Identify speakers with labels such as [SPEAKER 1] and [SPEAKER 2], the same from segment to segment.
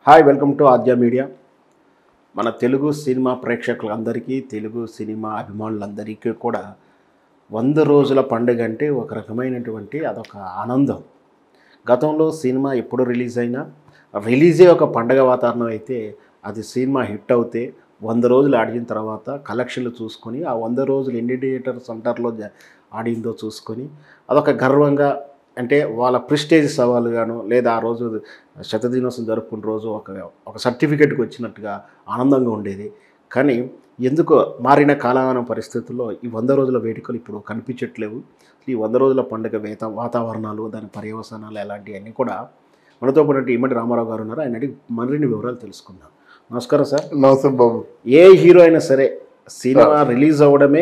[SPEAKER 1] Hi welcome to Aadya media మన Telugu cinema ప్రేక్షకులందరికీ Telugu cinema అభిమానులందరికీ కూడా వంద రోజుల పండుగ అంటే ఒక రకమైనటువంటి అదొక ఆనందం గతంలో సినిమా ఎప్పుడు రిలీజ్ అయినా రిలీజే ఒక పండగ వాతావరణం అయితే అది సినిమా హిట్ అవుతే వంద రోజులు ఆడిన తర్వాత కలెక్షన్లు చూసుకొని ఆ వంద రోజులు ఎన్ని థియేటర్ సెంటర్లో జ- ఆడిందో చూసుకొని అదొక గర్వంగా అంటే వాళ్ళ ప్రిస్టేజ్ సవాలుగాను లేదా ఆ రోజు శతదినోత్సవం జరుపుకున్న రోజు ఒక ఒక సర్టిఫికెట్కి వచ్చినట్టుగా ఆనందంగా ఉండేది కానీ ఎందుకో మారిన కాలమాన పరిస్థితుల్లో ఈ వంద రోజుల వేడుకలు ఇప్పుడు కనిపించట్లేవు ఈ వంద రోజుల పండుగ వేత వాతావరణాలు దాని పర్యవసానాలు ఎలాంటివన్నీ కూడా మనతో పాటు ఇమ్మడి రామారావు గారు ఉన్నారు ఆయన అడిగి మరిన్ని వివరాలు తెలుసుకుందాం నమస్కారం సార్
[SPEAKER 2] నమస్తే బాబు
[SPEAKER 1] ఏ హీరో అయినా సరే సినిమా రిలీజ్ అవ్వడమే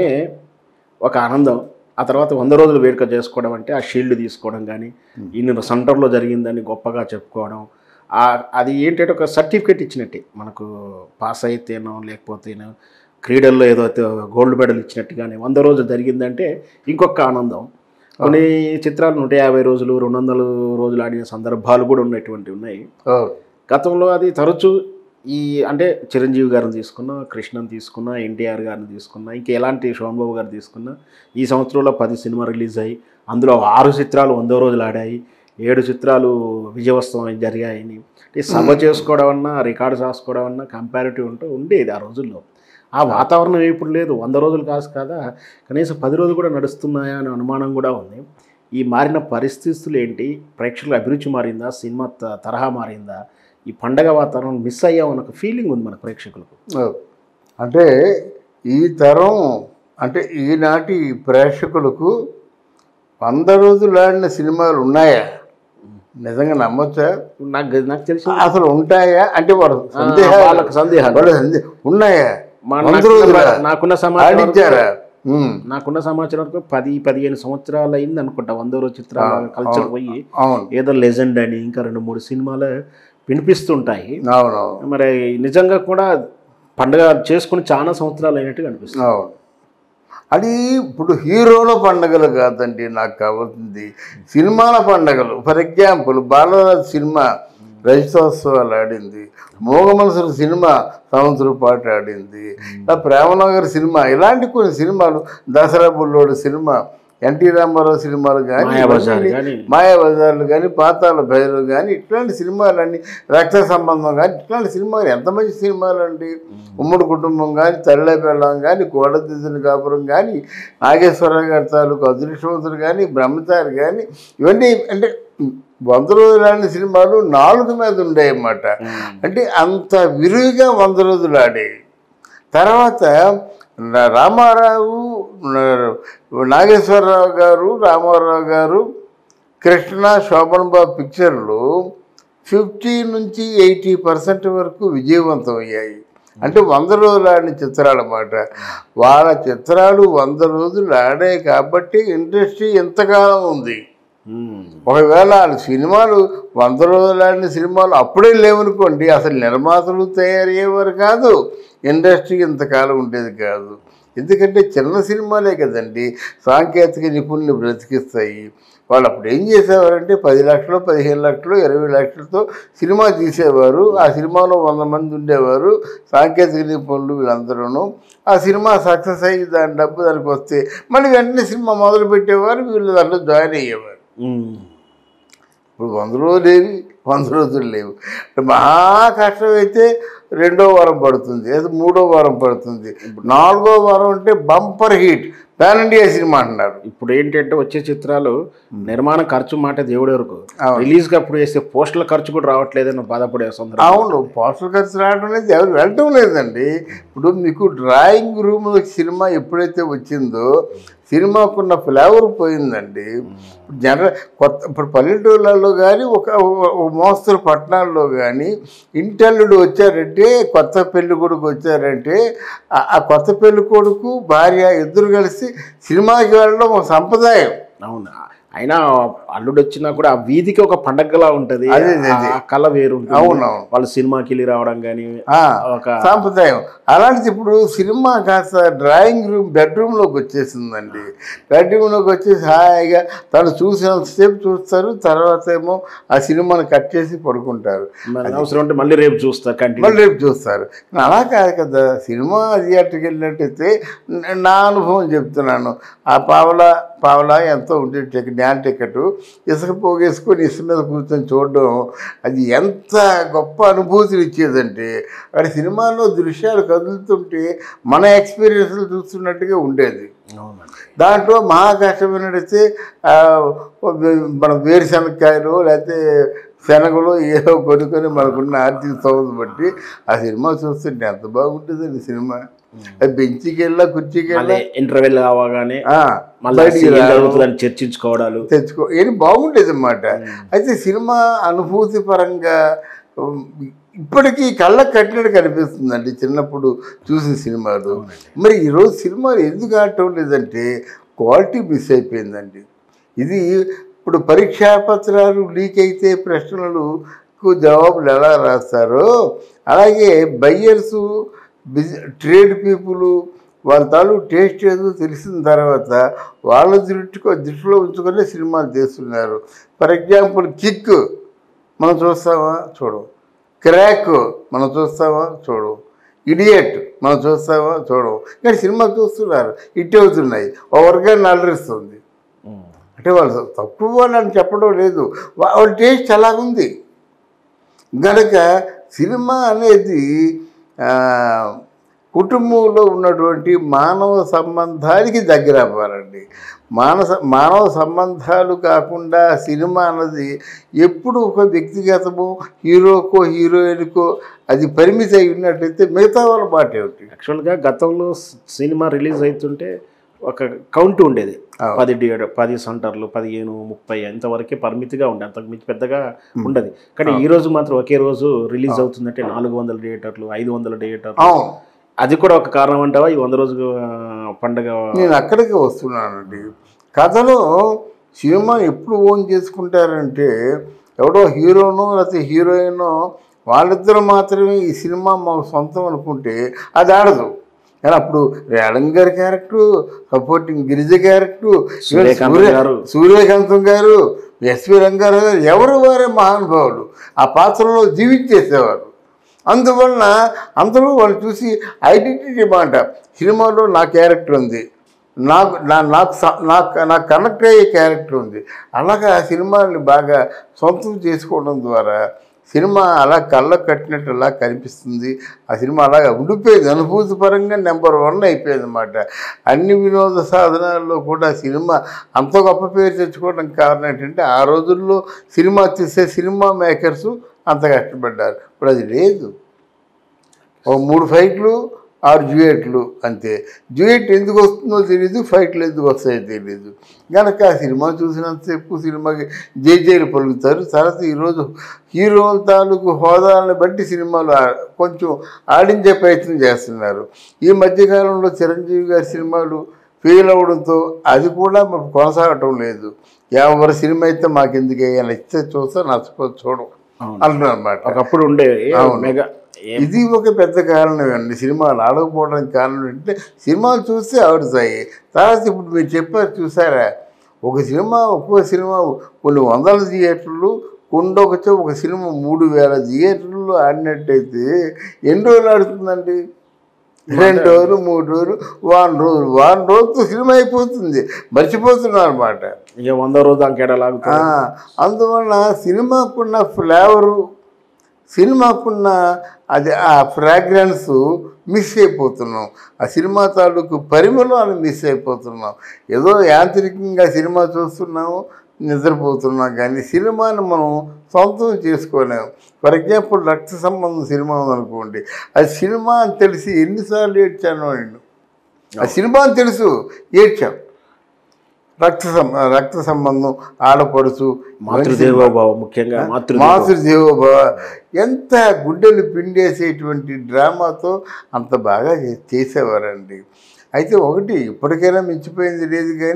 [SPEAKER 1] ఒక ఆనందం ఆ తర్వాత వంద రోజులు వేడుక చేసుకోవడం అంటే ఆ షీల్డ్ తీసుకోవడం కానీ ఇన్ని సెంటర్లో జరిగిందని గొప్పగా చెప్పుకోవడం ఆ- అది ఏంటంటే ఒక సర్టిఫికేట్ ఇచ్చినట్టే మనకు పాస్ అయితేనో లేకపోతేనో క్రీడల్లో ఏదో అయితే గోల్డ్ మెడల్ ఇచ్చినట్టు కానీ వంద రోజులు జరిగిందంటే ఇంకొక ఆనందం కొన్ని చిత్రాలు నూట యాభై రోజులు రెండు వందల రోజులు ఆడిన సందర్భాలు కూడా ఉన్నటువంటివి ఉన్నాయి
[SPEAKER 2] ఆ,
[SPEAKER 1] గతంలో అది తరచూ ఈ అంటే చిరంజీవి గారిని తీసుకున్నా కృష్ణని తీసుకున్నా ఎన్టీఆర్ గారిని తీసుకున్నా ఇంకా ఎలాంటి శోభన్ బాబు గారు తీసుకున్నా ఈ సంవత్సరంలో పది సినిమా రిలీజ్ అయ్యి అందులో ఆరు చిత్రాలు వందో రోజులు ఆడాయి ఏడు చిత్రాలు విజయోత్సవం జరిగాయని అంటే సభ చేసుకోవడం అన్నా రికార్డు రాసుకోవడం అన్నా కంపారిటివ్ ఉంటూ ఉండేది ఆ రోజుల్లో ఆ వాతావరణం ఇప్పుడు లేదు వంద రోజులు కాదు కదా కనీసం పది రోజులు కూడా నడుస్తున్నాయా అనే అనుమానం కూడా ఉంది ఈ మారిన పరిస్థితులు ఏంటి ప్రేక్షకుల అభిరుచి మారిందా సినిమా త- తరహా మారిందా ఈ పండగ వాతావరణం మిస్ అయ్యామని ఒక ఫీలింగ్ ఉంది మన ప్రేక్షకులకు
[SPEAKER 2] ఆ. అంటే ఈ తరం అంటే ఈనాటి ప్రేక్షకులకు వంద రోజులు ఆడిన సినిమాలు ఉన్నాయా నిజంగా నమ్మొచ్చా
[SPEAKER 1] నాకు నాకు తెలిసి
[SPEAKER 2] అసలు ఉంటాయా అంటే వాడు సందేహాలు
[SPEAKER 1] వాళ్ళకి సందేహాలు.
[SPEAKER 2] వాడు సందే- ఉన్నాయా
[SPEAKER 1] మా-
[SPEAKER 2] వంద
[SPEAKER 1] నాకు-
[SPEAKER 2] రోజులా?
[SPEAKER 1] నాకున్న సమాచారం
[SPEAKER 2] ఆడించారా ఉమ్,
[SPEAKER 1] నాకున్న సమాచారం వరకు పది పదిహేను సంవత్సరాలు అయింది అనుకుంటా వంద రోజు చిత్రాల కల్చర్ పోయి
[SPEAKER 2] అవును
[SPEAKER 1] ఏదో లెజెండ్ అని ఇంకా రెండు మూడు సినిమాలు వినిపిస్తుంటాయి
[SPEAKER 2] అవునవును
[SPEAKER 1] మరి నిజంగా కూడా పండుగ చేసుకుని చాలా సంవత్సరాలు అయినట్టుగా అనిపిస్తుంది
[SPEAKER 2] అవును అది ఇప్పుడు హీరోల పండగలు కాదండి నాకు కావాల్సింది సినిమాల పండగలు ఫర్ ఎగ్జాంపుల్ బాలరాజ్ సినిమా రజతోత్సవాలు ఆడింది మోగ మనసుల సినిమా సంవత్సరం పాటు ఆడింది ఇలా ప్రేమనగర్ సినిమా ఇలాంటి కొన్ని సినిమాలు దసరా బుల్లోడు సినిమా ఎన్టీ రామారావు సినిమాలు కానీ
[SPEAKER 1] మాయాబజార్ కానీ
[SPEAKER 2] మాయాబజార్లు కానీ పాతాల భైరవ్ కానీ ఇట్లాంటి సినిమాలన్నీ రక్త సంబంధం కానీ ఇట్లాంటి సినిమాలు ఎంత మంచి సినిమాలు అండి ఉమ్మడి కుటుంబం కానీ తల్లి పెళ్ళం కానీ కోడదిద్దుని కాపురం కానీ నాగేశ్వరరావు గారి తాలూకు అదృష్టవంతుడు కానీ బ్రహ్మచారి కానీ ఇవన్నీ అంటే వంద రోజులు సినిమాలు నాలుగు మీద ఉండేయన్నమాట అంటే అంత విరివిగా వంద రోజులు ఆడేవి తర్వాత న- రామారావు న- నాగేశ్వరరావు గారు రామారావు గారు కృష్ణ శోభన్ బాబు పిక్చర్లు ఫిఫ్టీ నుంచి ఎయిటీ పర్సెంట్ వరకు విజయవంతం అయ్యాయి అంటే వంద రోజులు ఆడిన చిత్రాలు అన్నమాట వాళ్ళ చిత్రాలు వంద రోజులు ఆడాయి కాబట్టి ఇండస్ట్రీ ఎంతకాలం ఉంది
[SPEAKER 1] ఉమ్.
[SPEAKER 2] ఒకవేళ వాళ్ళ సినిమాలు వంద రోజులు ఆడిన సినిమాలు అప్పుడే లేవనుకోండి అసలు నిర్మాతలు తయారయ్యేవారు కాదు ఇండస్ట్రీ ఇంతకాలం ఉండేది కాదు ఎందుకంటే చిన్న సినిమాలే కదండి సాంకేతిక నిపుణులు బ్రతికిస్తాయి వాళ్ళు అప్పుడు ఏం చేసేవారంటే పది లక్షలు పదిహేను లక్షలు ఇరవై లక్షలతో సినిమా తీసేవారు ఆ సినిమాలో వంద మంది ఉండేవారు సాంకేతిక నిపుణులు వీళ్ళందరూ ఆ సినిమా సక్సెస్ అయ్యి దాని డబ్బు దానికి వస్తే మళ్ళీ వెంటనే సినిమా మొదలు పెట్టేవారు వీళ్ళు దాంట్లో జాయిన్ అయ్యేవారు
[SPEAKER 1] ఉమ్.
[SPEAKER 2] ఇప్పుడు వంద రోజులు లేవి వంద రోజులు లేవు మహా కష్టం అయితే రెండో వారం పడుతుంది లేదా మూడో వారం పడుతుంది నాలుగో వారం అంటే bumper hit pan India cinema అంటున్నారు
[SPEAKER 1] ఇప్పుడు ఏంటంటే వచ్చే చిత్రాలు నిర్మాణ ఖర్చు మాట దేవుడు వరకు
[SPEAKER 2] అవును.
[SPEAKER 1] రిలీజ్ కి అప్పుడు వేసే పోస్టుల ఖర్చు కూడా రావట్లేదని బాధపడే సందర్భం
[SPEAKER 2] అవును పోస్టల్ ఖర్చు రావడం లేదు ఎవరు వెళ్ళటం లేదండి ఇప్పుడు మీకు డ్రాయింగ్ రూమ్ సినిమా ఎప్పుడైతే వచ్చిందో సినిమాకున్న ఫ్లేవర్ పోయిందండి జనరల్ కొత్త ఇప్పుడు పల్లెటూళ్ళలో కానీ ఒక ఒక మోస్తరు పట్టణాల్లో కానీ ఇంటల్లుడు వచ్చారంటే కొత్త పెళ్లి కొడుకు వచ్చారంటే ఆ- ఆ కొత్త పెళ్లి కొడుకు భార్య ఇద్దరు కలిసి సినిమాకి వెళ్ళడం ఒక సంప్రదాయం
[SPEAKER 1] అవును అయినా అల్లుడు వచ్చినా కూడా ఆ వీధికి ఒక పండగలా ఉంటది
[SPEAKER 2] అదే, అదే, అదే.
[SPEAKER 1] ఆ కళ వేరు ఉంటుంది.
[SPEAKER 2] అవునవును.
[SPEAKER 1] వాళ్ళు సినిమాకి వెళ్ళి రావడం కానీ
[SPEAKER 2] ఆ,
[SPEAKER 1] ఒక
[SPEAKER 2] సాంప్రదాయం అలాంటిది ఇప్పుడు సినిమా కాస్త డ్రాయింగ్ రూమ్ బెడ్రూమ్లోకి వచ్చేసిందండి బెడ్రూమ్లోకి వచ్చేసి హాయిగా తను చూసినంతసేపు చూస్తారు తర్వాత ఏమో ఆ సినిమాని కట్ చేసి పడుకుంటారు
[SPEAKER 1] మరి అవసరం ఉంటే మళ్ళీ రేపు చూస్తా కంటిన్యూ
[SPEAKER 2] మళ్ళీ రేపు చూస్తారు కానీ అలా కాదు కదా సినిమా థియేటర్కి వెళ్ళినట్టయితే న- నా అనుభవం చెప్తున్నాను ఆ పావలా పావలా ఎంతో ఉండే టికెట్ డ్యాన్ టికెట్ ఇసుక పోగేసుకొని ఇసుక మీద కూర్చొని చూడడం అది ఎంత గొప్ప అనుభూతిని ఇచ్చేదంటే అక్కడ సినిమాలో దృశ్యాలు కదులుతుంటే మన ఎక్స్పీరియన్స్లు చూస్తున్నట్టుగా ఉండేది
[SPEAKER 1] అవునండి
[SPEAKER 2] దాంట్లో మహా కష్టమైనట్టయితే ఆ, మన వేరుశనక్కాయలు లేకపోతే శనగలు ఏదో కొనుక్కొని మనకున్న ఆర్థిక స్తోమత బట్టి ఆ సినిమా చూస్తుంటే ఎంత బాగుంటుందండి సినిమా అది బెంచికి వెళ్ళా కుర్చీకి
[SPEAKER 1] మళ్ళీ
[SPEAKER 2] వెళ్ళా
[SPEAKER 1] ఇంటర్వెల్ కావగానే
[SPEAKER 2] ఆ,
[SPEAKER 1] మళ్ళీ
[SPEAKER 2] బయటికి
[SPEAKER 1] ఏం
[SPEAKER 2] రావడం,
[SPEAKER 1] జరుగుతుందని చర్చించుకోవడాలు
[SPEAKER 2] తెచ్చుకో ఏది బాగుండేది అన్నమాట అయితే సినిమా అనుభూతి పరంగా ఉమ్, ఇప్పటికీ కళ్ళకు కట్టినట్టు కనిపిస్తుందండి చిన్నప్పుడు చూసిన సినిమాలు మరి ఈరోజు సినిమాలు ఎందుకు ఆడటం లేదంటే క్వాలిటీ మిస్ అయిపోయిందండి ఇది ఇప్పుడు పరీక్షా పత్రాలు లీక్ అయితే ప్రశ్నలకు జవాబులు ఎలా రాస్తారో అలాగే బయ్యర్సు బిజ్ ట్రేడ్ పీపుల్ వాళ్ళ తాలూ టేస్ట్ ఏదో తెలిసిన తర్వాత వాళ్ళ దృష్టికో దృష్టిలో ఉంచుకొని సినిమాలు తీస్తున్నారు ఫర్ ఎగ్జాంపుల్ కిక్ మనం చూస్తామా చూడం క్రాక్ మనం చూస్తామా చూడం ఇడియట్ మనం చూస్తామా చూడం కానీ సినిమా చూస్తున్నారు హిట్ అవుతున్నాయి ఓ వర్గాన్ని అలరిస్తుంది
[SPEAKER 1] ఉమ్.
[SPEAKER 2] అంటే వాళ్ళు తక్కువ వాళ్ళు అని చెప్పడం లేదు వా- వాళ్ళ టేస్ట్ అలాగుంది గనక సినిమా అనేది ఆ, కుటుంబంలో ఉన్నటువంటి మానవ సంబంధానికి దగ్గర అవ్వాలండి మానస మానవ సంబంధాలు కాకుండా సినిమా అన్నది ఎప్పుడు ఒక వ్యక్తిగతము హీరోకో హీరోయిన్కో అది పరిమితి అయి ఉన్నట్లయితే మిగతా వాళ్ళ మాట ఏమిటి
[SPEAKER 1] యాక్చువల్గా గతంలో స్- సినిమా రిలీజ్ అవుతుంటే ఒక కౌంట్ ఉండేది
[SPEAKER 2] అవును.
[SPEAKER 1] పది డి- పది సెంటర్లు పదిహేను ముప్పై ఇంతవరకే పరిమితిగా ఉండే అంతకు మించి పెద్దగా ఉండదు కానీ ఈ రోజు మాత్రం ఒకే రోజు రిలీజ్ అవుతుందంటే నాలుగు వందల థియేటర్లు ఐదు వందల థియేటర్లు
[SPEAKER 2] అవును
[SPEAKER 1] అది కూడా ఒక కారణం అంటావా ఈ వంద రోజు ఆ, పండగ
[SPEAKER 2] నేను అక్కడికి వస్తున్నానండి కథలో సినిమా ఎప్పుడు ఓన్ చేసుకుంటారంటే ఎవడో హీరోనో లేకపోతే హీరోయినో వాళ్ళిద్దరు మాత్రమే ఈ సినిమా మాకు సొంతం అనుకుంటే అది ఆడదు కానీ అప్పుడు రేడం గారి character supporting Girija character
[SPEAKER 1] Suryakantham గారు.
[SPEAKER 2] సూర్యకాంతం గారు ఎస్వి రంగారావు గారు ఎవరు వారే మహానుభావులు ఆ పాత్రలో జీవించేసేవారు అందువలన అందరూ వాళ్ళు చూసి ఐడెంటిటీ మాట సినిమాలో నా క్యారెక్టర్ ఉంది నాకు నా నాకు స- నాకు నాకు కనెక్ట్ అయ్యే క్యారెక్టర్ ఉంది అలాగా ఆ సినిమాని బాగా సొంతం చేసుకోవడం ద్వారా సినిమా అలా కళ్ళకు కట్టినట్టు అలా కనిపిస్తుంది ఆ సినిమా అలాగా ఉండిపోయింది అనుభూతి పరంగా నెంబర్ వన్ అయిపోయింది అనమాట అన్ని వినోద సాధనాల్లో కూడా సినిమా అంత గొప్ప పేరు తెచ్చుకోవడం కారణం ఏంటంటే ఆ రోజుల్లో సినిమా తీసే సినిమా మేకర్స్ అంత కష్టపడ్డారు ఇప్పుడు అది లేదు ఓ మూడు ఫైట్లు ఆరు డ్యూయెట్లు అంతే డ్యూయెట్ ఎందుకు వస్తుందో తెలియదు ఫైట్లు ఎందుకు వస్తాయో తెలియదు కనుక ఆ సినిమా చూసినంతసేపు సినిమాకి జేజేలు పలుకుతారు తర్వాత ఈరోజు హీరోల తాలూకు హోదాలను బట్టి సినిమాలు ఆ- కొంచెం ఆడించే ప్రయత్నం చేస్తున్నారు ఈ మధ్యకాలంలో చిరంజీవి గారి సినిమాలు ఫెయిల్ అవడంతో అది కూడా మాకు కొనసాగటం లేదు ఎవరి సినిమా అయితే మాకు ఎందుకు నచ్చితే చూస్తా నచ్చకపోతే చూడం
[SPEAKER 1] అవును.
[SPEAKER 2] అంటున్నారు అనమాట
[SPEAKER 1] ఒకప్పుడు ఉండే
[SPEAKER 2] అవును.
[SPEAKER 1] మెగా ఏ-
[SPEAKER 2] ఇది ఒక పెద్ద కారణం అండి సినిమాలు ఆడకపోవడానికి కారణం ఏంటంటే సినిమాలు చూస్తే ఆడుతాయి తర్వాత ఇప్పుడు మీరు చెప్పారు చూసారా ఒక సినిమా ఒక్కో సినిమా కొన్ని వందల థియేటర్లు కొండొకచో ఒక సినిమా మూడు వేల థియేటర్లు ఆడినట్టయితే ఎన్ని రోజులు ఆడుతుందండి రెండు రోజులు మూడు రోజులు వారం రోజులు వారం రోజులతో సినిమా అయిపోతుంది మర్చిపోతున్నారు అనమాట
[SPEAKER 1] ఇక వంద రోజు అంకెడలాగుతా
[SPEAKER 2] ఆ, అందువలన సినిమాకున్న ఫ్లేవరు సినిమాకున్న అది ఆ ఫ్రాగ్రెన్స్ మిస్ అయిపోతున్నాం ఆ సినిమా తాలూకు పరిమళాన్ని మిస్ అయిపోతున్నాం ఏదో యాంత్రికంగా సినిమా చూస్తున్నాము నిద్రపోతున్నాం కానీ సినిమాని మనం సొంతం చేసుకోలేము ఫర్ ఎగ్జాంపుల్ రక్త సంబంధం సినిమా ఉందనుకోండి అది సినిమా అని తెలిసి ఎన్నిసార్లు ఏడ్చాను నేను ఆ సినిమా అని తెలుసు ఏడ్చాం రక్త సం రక్త సంబంధం ఆడపడుచు
[SPEAKER 1] మాతృదేవోభావం ముఖ్యంగా మాతృదేవ
[SPEAKER 2] మాతృదేవోభవ ఎంత గుడ్డలు పిండేసేటువంటి డ్రామాతో అంత బాగా చే- చేసేవారండి అయితే ఒకటి ఇప్పటికైనా మించిపోయింది లేదు కానీ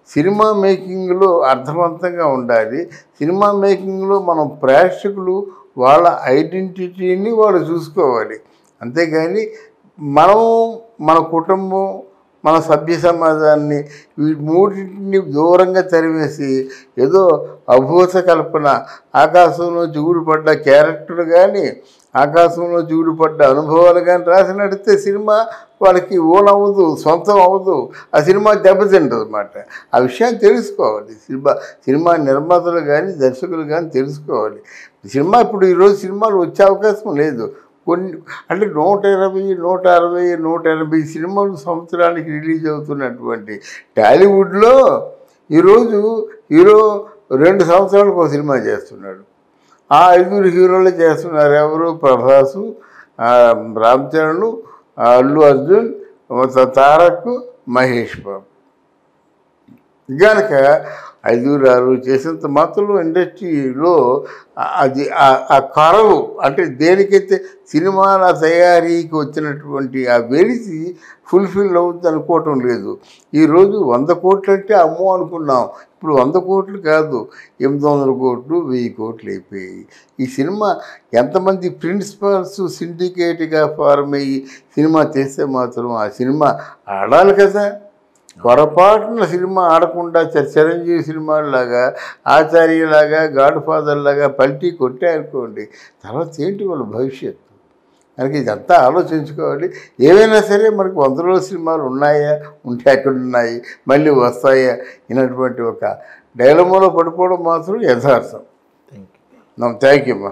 [SPEAKER 2] సినిమా మేకింగ్లో అర్థవంతంగా ఉండాలి సినిమా మేకింగ్లో మనం ప్రేక్షకులు వాళ్ళ ఐడెంటిటీని వాళ్ళు చూసుకోవాలి అంతేగాని మనం మన కుటుంబం మన సభ్య సమాజాన్ని ఈ మూడింటిని దూరంగా తరివేసి ఏదో అభూత కల్పన ఆకాశంలో పడ్డ క్యారెక్టర్ కానీ ఆకాశంలో పడ్డ అనుభవాలు కానీ రాసి నడితే సినిమా వాళ్ళకి ఓన్ అవ్వదు సొంతం అవ్వదు ఆ సినిమా దెబ్బతింటది అన్నమాట ఆ విషయాన్ని తెలుసుకోవాలి సినిమా సినిమా నిర్మాతలు కానీ దర్శకులు కానీ తెలుసుకోవాలి సినిమా ఇప్పుడు ఈరోజు సినిమాలు వచ్చే అవకాశం లేదు కొన్ని అంటే నూట ఇరవై నూట అరవై నూట ఎనభై సినిమాలు సంవత్సరానికి రిలీజ్ అవుతున్నటువంటి టాలీవుడ్లో ఈరోజు హీరో రెండు సంవత్సరాలకు ఒక సినిమా చేస్తున్నాడు ఆ ఐదుగురు హీరోలు చేస్తున్నారు ఎవరు ప్రభాసు ఆ, రామ్ చరణ్ ఆ, అల్లు అర్జున్ త- తారక్ మహేష్ బాబు గనక ఐదుగురు ఆరు చేసినంత మాత్రం ఇండస్ట్రీలో ఆ- అది ఆ- ఆ కరవు అంటే దేనికైతే సినిమాల తయారీకి వచ్చినటువంటి ఆ వెలిసి ఫుల్ఫిల్ అవుతుంది అనుకోవటం లేదు ఈరోజు వంద కోట్లు అంటే అమ్మో అనుకున్నాం ఇప్పుడు వంద కోట్లు కాదు ఎనిమిది వందల కోట్లు వెయ్యి కోట్లు అయిపోయాయి ఈ సినిమా ఎంతమంది ప్రిన్సిపల్స్ సిండికేట్గా ఫార్మ్ అయ్యి సినిమా చేస్తే మాత్రం ఆ సినిమా ఆడాలి కదా పొరపాటున సినిమా ఆడకుండా చ- చిరంజీవి సినిమాలాగా ఆచార్యలాగా గాడ్ ఫాదర్ లాగా పల్టీ కొట్టారనుకోండి తర్వాత ఏంటి వాళ్ళ భవిష్యత్తు మనకి ఇదంతా ఆలోచించుకోవాలి ఏవైనా సరే మనకు వంద రోజుల సినిమాలు ఉన్నాయా ఉంటే ఎక్కడ ఉన్నాయి మళ్ళీ వస్తాయా ఇనటువంటి ఒక డైలమోలో పడిపోవడం మాత్రం యథార్థం
[SPEAKER 1] థ్యాంక్ యూ
[SPEAKER 2] థ్యాంక్ యూ అమ్మా